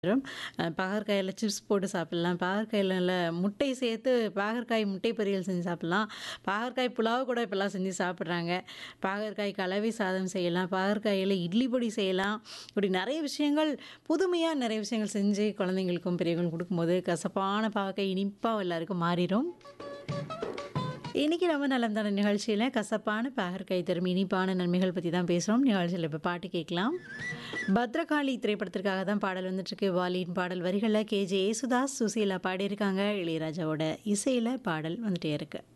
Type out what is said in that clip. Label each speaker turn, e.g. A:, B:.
A: வெறும் அ பாகற்காயில சிப்ஸ் போட்டு சாப்பிடலாம். பாகற்காயில நல்ல முட்டை சேர்த்து பாகற்காய் முட்டை பொரியல் செஞ்சு சாப்பிடலாம். பாகற்காய் புலாவ் கூட இப்பலாம் செஞ்சு சாப்பிடுறாங்க. பாகற்காய் கலவை சாதம் செய்யலாம். பாகற்காயில இட்லி பொடி செய்யலாம். இப்படி நெறைய விஷயங்கள் புதுமையா நெறைய விஷயங்கள் செஞ்சு குழந்தைங்களுக்கும், பெரியவங்களுக்கும் குடுக்கும்போது கசப்பான பாகற்காய் இனிப்பா எல்லாருக்கும் மாறிரும். இன்னைக்கு நம்ம நலம் தான நிகழ்ச்சியில கசப்பான பாகற்காய் தரும் இனிப்பான நன்மைகள் பத்தி தான் பேசுறோம். நிகழ்ச்சியில இப்ப பாட்டு கேட்கலாம். பத்ரகாளி திரைப்படத்திற்காக தான் பாடல் வந்துட்டுருக்கு. வாலியின் பாடல் வரிகள்ல கே.ஜே. யேசுதாஸ், சுசீலா பாடியிருக்காங்க. இளையராஜாவோட இசையில பாடல் வந்துட்டே இருக்கு.